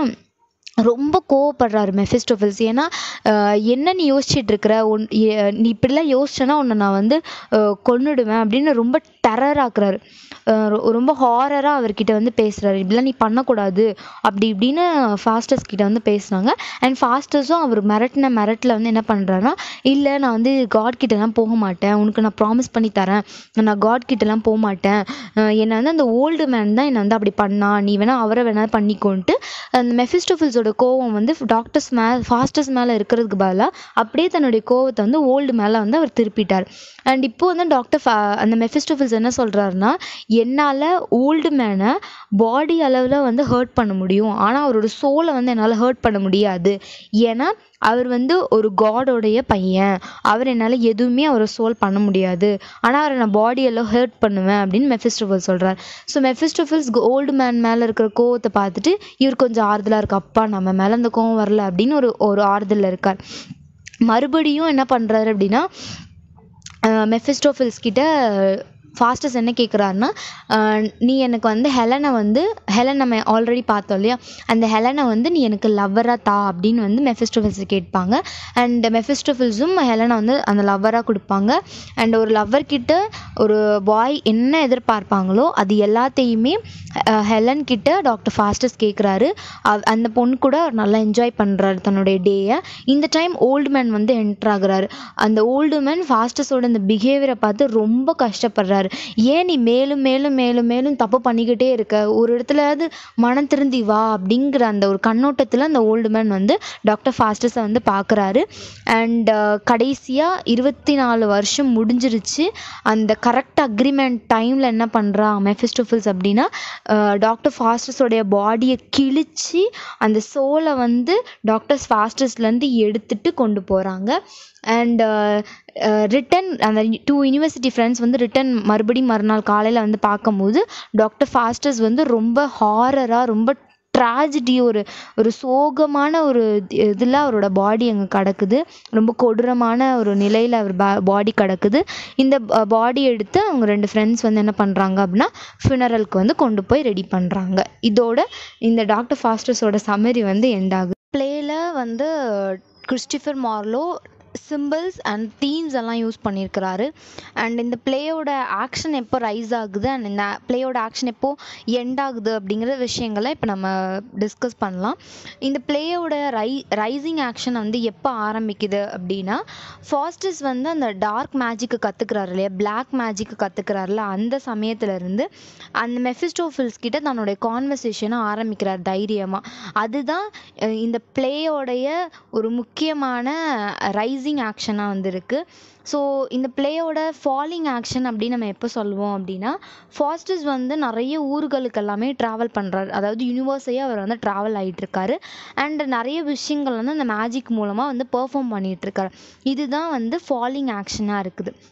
A: ரொம்ப கோவப்படுறாரு மெஃபிஸ்டோஃபல்ஸ் ஏன்னா ஆஹ் என்ன நீ யோசிச்சுட்டு இருக்கிற உன் எ- நீ இப்படிலாம் யோசிச்சேன்னா உன்னை நான் வந்து ஆஹ் கொன்னுடுவேன் அப்படின்னு ரொம்ப டெரர் ஆக்குறாரு ஆஹ் ரொ- ரொம்ப ஹாரராக அவர்கிட்ட வந்து பேசுகிறாரு இப்படிலாம் நீ பண்ணக்கூடாது அப்படி இப்படின்னு ஃபாஸ்டர்ஸ் கிட்ட வந்து பேசுனாங்க அண்ட் ஃபாஸ்டர்ஸும் அவர் மிரட்டின மிரட்டில் வந்து என்ன பண்ணுறாருன்னா இல்லை நான் வந்து காட் கிட்டலாம் போக மாட்டேன் உனக்கு நான் ப்ராமிஸ் பண்ணி தரேன் நான் காட் கிட்டலாம் போக மாட்டேன் ஆஹ் என்னை வந்து அந்த ஓல்டு மேன் தான் என்னை வந்து அப்படி பண்ணா நீ வேணா அவரை வேணா பண்ணிக்கோன்ட்டு அந்த மெஃபிஸ்டோஃபில்ஸோட கோவம் வந்து டாக்டர்ஸ் மேலே ஃபாஸ்டர்ஸ் மேலே இருக்கிறதுக்கு பதிலாக அப்படியே தன்னுடைய கோவத்தை வந்து ஓல்டு மேலே வந்து அவர் திருப்பிட்டார் அண்ட் இப்போ வந்து டாக்டர் அந்த மெஃபிஸ்டோஃபில்ஸ் என்ன சொல்கிறாருன்னா என்னால் ஓல்டு மேனை பாடி அளவில் வந்து ஹர்ட் பண்ண முடியும் ஆனால் அவரோட சோலை வந்து என்னால் ஹர்ட் பண்ண முடியாது ஏன்னா அவர் வந்து ஒரு காடோடைய பையன் அவர் என்னால் எதுவுமே அவரை சோல் பண்ண முடியாது ஆனால் அவரை நான் பாடியெல்லாம் ஹர்ட் பண்ணுவேன் அப்படின்னு மெஃபிஸ்டோஃபில் சொல்கிறார் ஸோ மெஃபிஸ்டோஃபில்ஸ் ஓல்டு மேன் மேலே இருக்கிற கோவத்தை பார்த்துட்டு இவர் கொஞ்சம் ஆறுதலாக இருக்கு அப்பா நம்ம மேலே அந்த கோவம் வரல அப்படின்னு ஒரு ஒரு ஆறுதலில் இருக்கார் மறுபடியும் என்ன பண்ணுறாரு அப்படின்னா மெஃபிஸ்டோஃபில்ஸ் கிட்ட ஃபாஸ்டஸ் என்ன கேட்குறாருன்னா நீ எனக்கு வந்து ஹெலனை வந்து ஹெலன் நம்ம ஆல்ரெடி பார்த்தோம் இல்லையா அந்த ஹெலனை வந்து நீ எனக்கு லவ்வராக தா அப்படின்னு வந்து மெஃபிஸ்டோஃபில்ஸ் கேட்பாங்க அண்ட் மெஃபிஸ்டோஃபில்ஸும் ஹெலனை வந்து அந்த லவ்வராக கொடுப்பாங்க அண்ட் ஒரு லவ்வர் கிட்ட ஒரு பாய் என்ன எதிர்பார்ப்பாங்களோ அது எல்லாத்தையுமே அஹ், ஹெலன் கிட்ட டாக்டர் ஃபாஸ்டஸ் கேட்குறாரு அந்த பொண்ணு கூட அவர் நல்லா என்ஜாய் பண்ணுறாரு தன்னுடைய டேயை இந்த டைம் ஓல்டு மேன் வந்து என்டர் ஆகுறாரு அந்த ஓல்டு மேன் ஃபாஸ்டஸோட இந்த பிஹேவியரை பார்த்து ரொம்ப கஷ்டப்படுறாரு ஏன் நீ மேலும் மேலும் மேலும் மேலும் தப்பு பண்ணிக்கிட்டே இருக்க ஒரு இடத்துலயாவது மனம் திருந்தி வா அப்படிங்கிற அந்த ஒரு கண்ணோட்டத்தில் அந்த ஓல்டு மேன் வந்து டாக்டர் ஃபாஸ்டஸை வந்து பார்க்குறாரு அண்ட் கடைசியாக இருபத்தி நாலு வருஷம் முடிஞ்சிருச்சு அந்த கரெக்ட் அக்ரிமெண்ட் டைமில் என்ன பண்ணுறா மெஃபிஸ்டோஃபில்ஸ் அப்படின்னா டாக்டர் ஃபாஸ்டஸோடைய பாடியை கிழிச்சு அந்த சோலை வந்து டாக்டர்ஸ் ஃபாஸ்டஸ்லேருந்து எடுத்துட்டு கொண்டு போகிறாங்க அண்ட் ரிட்டன் அந்த டூ யூனிவர்சிட்டி ஃப்ரெண்ட்ஸ் வந்து ரிட்டன் மறுபடியும் மறுநாள் காலையில் வந்து பார்க்கும்போது டாக்டர் ஃபாஸ்டர்ஸ் வந்து ரொம்ப ஹாரராக ரொம்ப ட்ராஜடி ஒரு ஒரு சோகமான ஒரு இதில் அவரோட பாடி அங்கே கிடக்குது ரொம்ப கொடூரமான ஒரு நிலையில் அவர் பா பாடி கிடக்குது இந்த பாடி எடுத்து அவங்க ரெண்டு ஃப்ரெண்ட்ஸ் வந்து என்ன பண்ணுறாங்க அப்படின்னா ஃபினரலுக்கு வந்து கொண்டு போய் ரெடி பண்ணுறாங்க இதோட இந்த டாக்டர் ஃபாஸ்டர்ஸோட சம்மரி வந்து எண்ட் ஆகுது ப்ளேயில் வந்து Christopher Marlowe symbols and themes எல்லாம் யூஸ் பண்ணியிருக்கிறாரு அண்ட் இந்த பிளேயோட ஆக்ஷன் எப்போ ரைஸ் ஆகுது அண்ட் இந்த பிளேயோட ஆக்ஷன் எப்போ எண்ட் ஆகுது அப்படிங்கிற விஷயங்களை இப்போ நம்ம டிஸ்கஸ் பண்ணலாம் இந்த பிளேயோட ரை ரைசிங் ஆக்ஷன் வந்து எப்போ ஆரம்பிக்குது அப்படின்னா ஃபாஸ்டஸ் வந்து அந்த டார்க் மேஜிக்கு கற்றுக்கிறாரு இல்லையா பிளாக் மேஜிக்கு கற்றுக்கிறாருல அந்த சமயத்துலேருந்து அந்த மெஃபிஸ்டோஃபில்ஸ் கிட்ட தன்னுடைய கான்வர்சேஷனை ஆரம்பிக்கிறார் தைரியமாக அதுதான் அஹ் இந்த பிளேயோடைய ஒரு முக்கியமான ரைசிங் ஆக்ஷனாக வந்து இருக்குது ஸோ இந்த பிளேயோட ஃபாலிங் ஆக்ஷன் அப்படின்னு நம்ம எப்போ சொல்லுவோம் அப்படின்னா ஃபாஸ்டஸ் வந்து நிறைய ஊர்களுக்கு எல்லாமே ட்ராவல் பண்ணுறாரு அதாவது யூனிவர்ஸையே அவர் வந்து ட்ராவல் ஆகிட்டு இருக்காரு அண்ட் நிறைய விஷயங்கள் வந்து அந்த மேஜிக் மூலமாக வந்து பெர்ஃபார்ம் பண்ணிட்டு இருக்காரு இதுதான் வந்து ஃபாலிங் ஆக்ஷனாக இருக்குது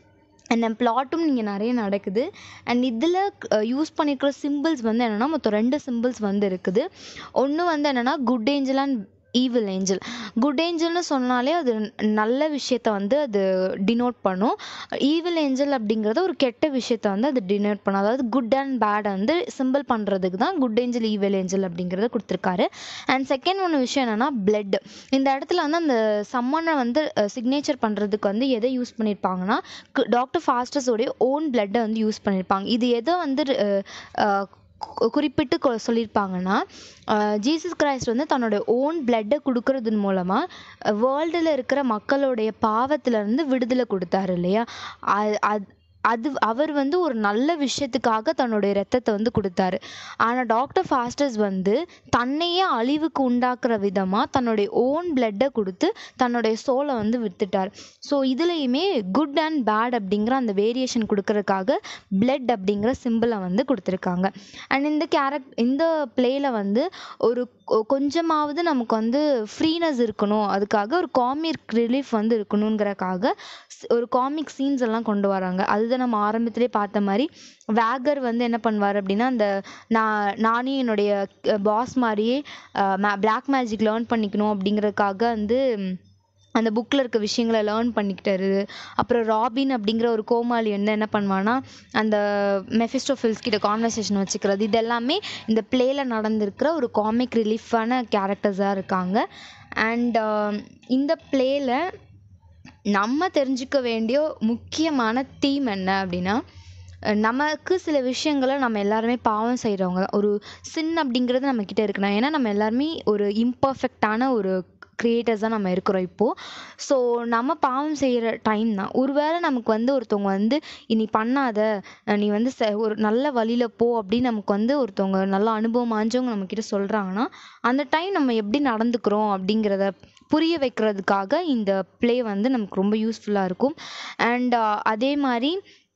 A: அண்ட் பிளாட்டும் நீங்கள் நிறைய நடக்குது அண்ட் இதில் யூஸ் பண்ணியிருக்கிற சிம்பிள்ஸ் வந்து என்னென்னா மொத்தம் ரெண்டு சிம்பிள்ஸ் வந்து இருக்குது ஒன்று வந்து என்னென்னா good angel and evil angel good ஏஞ்சல்னு சொன்னாலே அது நல்ல விஷயத்த வந்து அது டினோட் பண்ணும் ஈவில் ஏஞ்சல் அப்படிங்கிறது ஒரு கெட்ட விஷயத்த வந்து அது டினோட் பண்ணும் அதாவது குட் அண்ட் பேடை வந்து சிம்பிள் பண்ணுறதுக்கு தான் குட் ஏஞ்சல் ஈவில் ஏஞ்சல் அப்படிங்கிறத கொடுத்துருக்காரு அண்ட் செகண்ட் ஒன்று விஷயம் என்னென்னா பிளட் இந்த இடத்துல வந்து அந்த சம்மனை வந்து சிக்னேச்சர் பண்ணுறதுக்கு வந்து எதை யூஸ் பண்ணியிருப்பாங்கன்னா டாக்டர் ஃபாஸ்டஸோடைய ஓன் பிளட்டை வந்து யூஸ் பண்ணியிருப்பாங்க இது எதை வந்து அஹ், கு- குறிப்பிட்டு கொ- சொல்லியிருப்பாங்கன்னா ஜீசஸ் கிரைஸ்ட் வந்து தன்னோட ஓன் பிளட்டை கொடுக்கறதன் மூலமாக வேர்ல்டில் இருக்கிற மக்களுடைய பாவத்திலேருந்து விடுதலை கொடுத்தாரு இல்லையா அ- அது அது அவர் வந்து ஒரு நல்ல விஷயத்துக்காக தன்னுடைய ரத்தத்தை வந்து கொடுத்தாரு ஆனால் டாக்டர் ஃபாஸ்டர்ஸ் வந்து தன்னையே அழிவுக்கு உண்டாக்குற விதமாக தன்னுடைய ஓன் பிளட்டை கொடுத்து தன்னுடைய சோலை வந்து வித்துட்டார் ஸோ இதுலேயுமே குட் அண்ட் பேட் அப்படிங்கிற அந்த வேரியேஷன் கொடுக்கறதுக்காக பிளட் அப்படிங்கிற சிம்பிளை வந்து கொடுத்துருக்காங்க அண்ட் இந்த கேரக்ட் இந்த பிளேயில் வந்து ஒரு கொ- கொஞ்சமாவது நமக்கு வந்து ஃப்ரீனஸ் இருக்கணும் அதுக்காக ஒரு காமிக் ரிலீஃப் வந்து இருக்கணுங்கிறக்காக ஸ்- ஒரு காமிக் சீன்ஸ் எல்லாம் கொண்டு வராங்க அதுதான் நம்ம ஆரம்பத்திலே பார்த்த மாதிரி வேகர் வந்து என்ன பண்ணுவார் அப்படின்னா அந்த நான் நானே என்னுடைய பாஸ் மாதிரியே பிளாக் மேஜிக் லேர்ன் பண்ணிக்கணும் அப்படிங்கிறதுக்காக வந்து ம், அந்த புக்கில் இருக்க விஷயங்களை லேர்ன் பண்ணிக்கிட்டாரு அப்புறம் ராபின் அப்படிங்கிற ஒரு கோமாளி வந்து என்ன பண்ணுவான்னா அந்த மெஃபிஸ்டோஃபில்ஸ் கிட்ட கான்வர்சேஷன் வச்சுக்கிறது இது எல்லாமே இந்த பிளேயில் நடந்திருக்கிற ஒரு காமிக் ரிலீஃபான கேரக்டர்ஸாக இருக்காங்க அண்ட் இந்த பிளேயில் நம்ம தெரிஞ்சுக்க வேண்டிய முக்கியமான தீம் என்ன அப்படின்னா அஹ் நமக்கு சில விஷயங்களை நம்ம எல்லாருமே பாவம் செய்கிறவங்க ஒரு சின் அப்படிங்கிறது நம்மக்கிட்ட இருக்குண்ணா ஏன்னா நம்ம எல்லாருமே ஒரு இம்பர்ஃபெக்டான ஒரு கிரியேட்டர்ஸாக நம்ம இருக்கிறோம் இப்போது ஸோ நம்ம பாவம் செய்கிற டைம் தான் ஒருவேளை நமக்கு வந்து ஒருத்தவங்க வந்து இனி பண்ணாத அஹ் நீ வந்து ச ஒரு நல்ல வழியில் போ அப்படின்னு நமக்கு வந்து ஒருத்தவங்க நல்ல அனுபவம் ஆஞ்சவங்க நம்மக்கிட்ட சொல்கிறாங்கன்னா அந்த டைம் நம்ம எப்படி நடந்துக்கிறோம் அப்படிங்கிறத புரிய வைக்கிறதுக்காக இந்த ப்ளே வந்து நமக்கு ரொம்ப யூஸ்ஃபுல்லாக இருக்கும் அண்ட் அதே மாதிரி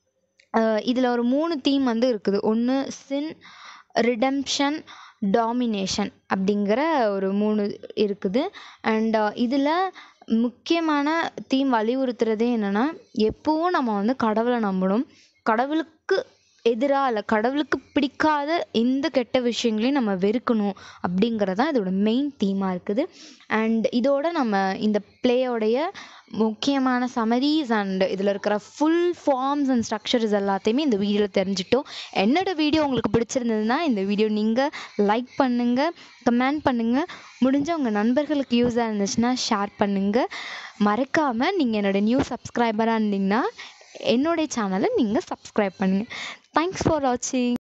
A: இதில் ஒரு மூணு தீம் வந்து இருக்குது ஒன்று சின் ரிடம்ஷன் டாமினேஷன் அப்படிங்கிற ஒரு மூணு இருக்குது அண்ட் இதில் முக்கியமான தீம் வலியுறுத்துறதே என்னென்னா எப்போவும் நம்ம வந்து கடவுளை நம்பணும் கடவுளுக்கு எதிராக இல்லை கடவுளுக்கு பிடிக்காத எந்த கெட்ட விஷயங்களையும் நம்ம வெறுக்கணும் அப்படிங்கிறது தான் இதோட மெயின் தீமாக இருக்குது அண்ட் இதோட நம்ம இந்த பிளேயோடைய முக்கியமான சமரிஸ் அண்ட் இதில் இருக்கிற ஃபுல் ஃபார்ம்ஸ் அண்ட் ஸ்ட்ரக்சர்ஸ் எல்லாத்தையுமே இந்த வீடியோவில் தெரிஞ்சுட்டோம் என்னோட வீடியோ உங்களுக்கு பிடிச்சிருந்ததுன்னா இந்த வீடியோ நீங்கள் லைக் பண்ணுங்கள் கமெண்ட் பண்ணுங்கள் முடிஞ்ச உங்கள் நண்பர்களுக்கு யூஸாக இருந்துச்சுன்னா ஷேர் பண்ணுங்கள் மறக்காமல் நீங்கள் என்னோட நியூ சப்ஸ்கிரைபராக இருந்தீங்கன்னா என்னுடைய சேனலை நீங்கள் சப்ஸ்கிரைப் பண்ணுங்கள் தேங்க்ஸ் ஃபார் வாட்சிங்